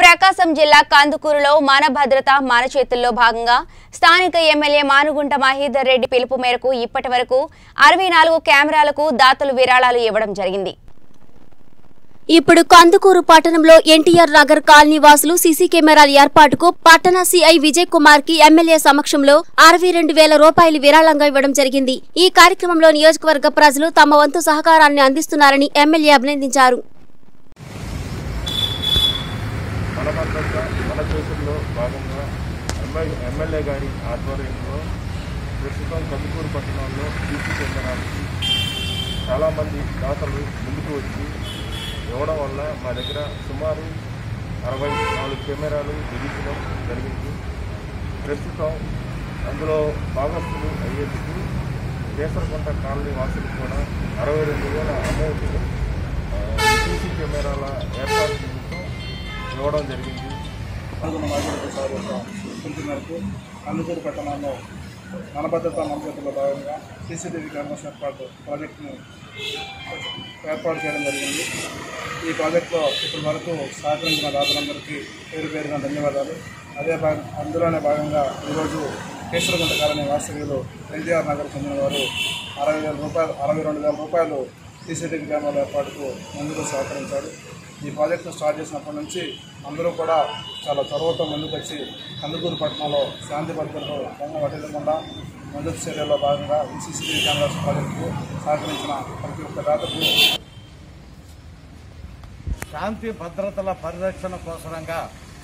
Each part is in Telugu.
ప్రకాశం జిల్లా కందుకూరులో మన భద్రత మన చేతుల్లో భాగంగా స్థానిక ఎమ్మెల్యే మానుగుంట మహేదర్ రెడ్డి పిలుపు మేరకు ఇప్పటి వరకు అరవై నాలుగు కెమెరాలకు దాతలు విరాళాలు ఇవ్వడం జరిగింది ఇప్పుడు కందుకూరు పట్టణంలో ఎన్టీఆర్ నగర్ కాలనీ వాసులు సీసీ కెమెరాల ఏర్పాటుకు పట్టణ సిఐ విజయ్ కుమార్ కి ఎమ్మెల్యే సమక్షంలో అరవై రెండు వేల రూపాయలు విరాళంగా ఇవ్వడం జరిగింది ఈ కార్యక్రమంలో నియోజకవర్గ ప్రజలు తమ వంతు సహకారాన్ని అందిస్తున్నారని ఎమ్మెల్యే అభినందించారు మన భద్రత మన చేతుల్లో భాగంగా ఎమ్మెల్యే ఎమ్మెల్యే గారి ఆధ్వర్యంలో ప్రస్తుతం కందుకూరు పట్టణంలో సీసీ కెమెరాలకి చాలామంది దాతలు ముందుకు వచ్చి ఇవ్వడం వల్ల మా దగ్గర సుమారు అరవై నాలుగు కెమెరాలు బిగించడం జరిగింది ప్రస్తుతం అందులో భాగస్తులు అయ్యేందుకు కేసరకుంట కాలనీ వాసులకు కూడా అరవై రెండు వేల అమౌంట్ సీసీ కెమెరాల ఏర్పాటు నిమిత్తం ఇవ్వడం జరిగింది పాల్గొన్న మాజీ సార్ యొక్క పిలుపు మేరకు కందుకూరు పట్టణంలో మన భద్రత మన చేతుల్లో భాగంగా సీసీటీవీ కెమెరాస్ ఏర్పాటు ప్రాజెక్టును ఏర్పాటు చేయడం జరిగింది ఈ ప్రాజెక్టులో ఇప్పటి వరకు సహకరించిన దాతలందరికీ పేరు పేరున ధన్యవాదాలు అదే భాగం అందులోనే భాగంగా ఈరోజు కేశవగుంట కాలనీ వాస్తవ్యులు ఎన్టీఆర్ నగర్ చెందిన వారు అరవై వేల రూపాయలు అరవై రెండు వేల రూపాయలు సీసీటీవీ కెమెరాల ఏర్పాటుకు ముందుకు సహకరించారు ఈ ప్రాజెక్టును స్టార్ట్ చేసినప్పటి నుంచి అందరూ కూడా చాలా చొరవతో ముందుకు వచ్చి కందుకూరు పట్టణంలో శాంతి భద్రతలు భంగం పట్టకుండా మొదటి చర్యల్లో భాగంగా ఈ సీసీటీవీ కెమెరాస్ ప్రాజెక్టుకు సహకరించిన ప్రతి ఒక్క దాతకు శాంతి భద్రతల పరిరక్షణ కోసరంగా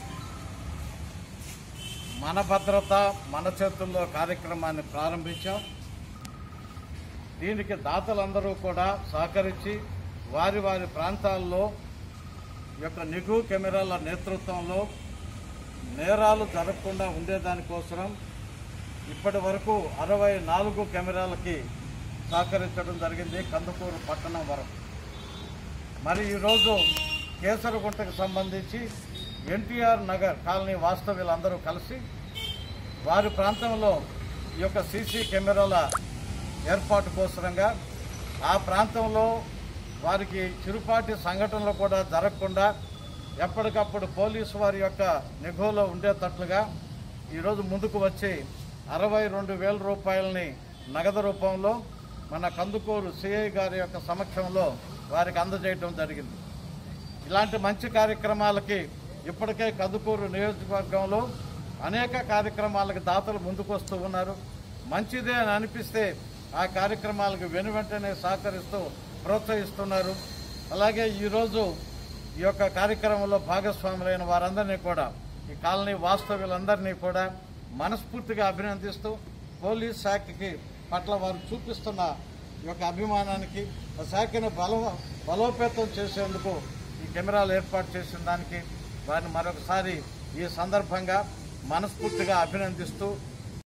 మన భద్రత మన చేతుల్లో కార్యక్రమాన్ని ప్రారంభించాం దీనికి దాతలందరూ కూడా సహకరించి వారి వారి ప్రాంతాల్లో ఈ యొక్క నిఘు కెమెరాల నేతృత్వంలో నేరాలు జరగకుండా ఉండేదానికోసం ఇప్పటి వరకు అరవై నాలుగు కెమెరాలకి సహకరించడం జరిగింది కందుకూరు పట్టణం వరకు మరి ఈరోజు కేసరగుంటకు సంబంధించి ఎన్టీఆర్ నగర్ కాలనీ వాస్తవ్యులందరూ కలిసి వారి ప్రాంతంలో ఈ యొక్క సీసీ కెమెరాల ఏర్పాటు కోసరంగా ఆ ప్రాంతంలో వారికి చిరుపాటి సంఘటనలు కూడా జరగకుండా ఎప్పటికప్పుడు పోలీసు వారి యొక్క నిఘోలో ఉండేటట్లుగా ఈరోజు ముందుకు వచ్చి అరవై రెండు వేల రూపాయలని నగదు రూపంలో మన కందుకూరు సిఐ గారి యొక్క సమక్షంలో వారికి అందజేయడం జరిగింది ఇలాంటి మంచి కార్యక్రమాలకి ఇప్పటికే కందుకూరు నియోజకవర్గంలో అనేక కార్యక్రమాలకు దాతలు ముందుకు వస్తూ ఉన్నారు మంచిదే అని అనిపిస్తే ఆ కార్యక్రమాలకు వెను వెంటనే సహకరిస్తూ ప్రోత్సహిస్తున్నారు అలాగే ఈరోజు ఈ యొక్క కార్యక్రమంలో భాగస్వాములైన వారందరినీ కూడా ఈ కాలనీ వాస్తవ్యులందరినీ కూడా మనస్ఫూర్తిగా అభినందిస్తూ పోలీస్ శాఖకి పట్ల వారు చూపిస్తున్న ఈ యొక్క అభిమానానికి ఆ శాఖను బల బలోపేతం చేసేందుకు ఈ కెమెరాలు ఏర్పాటు చేసిన దానికి వారిని మరొకసారి ఈ సందర్భంగా మనస్ఫూర్తిగా అభినందిస్తూ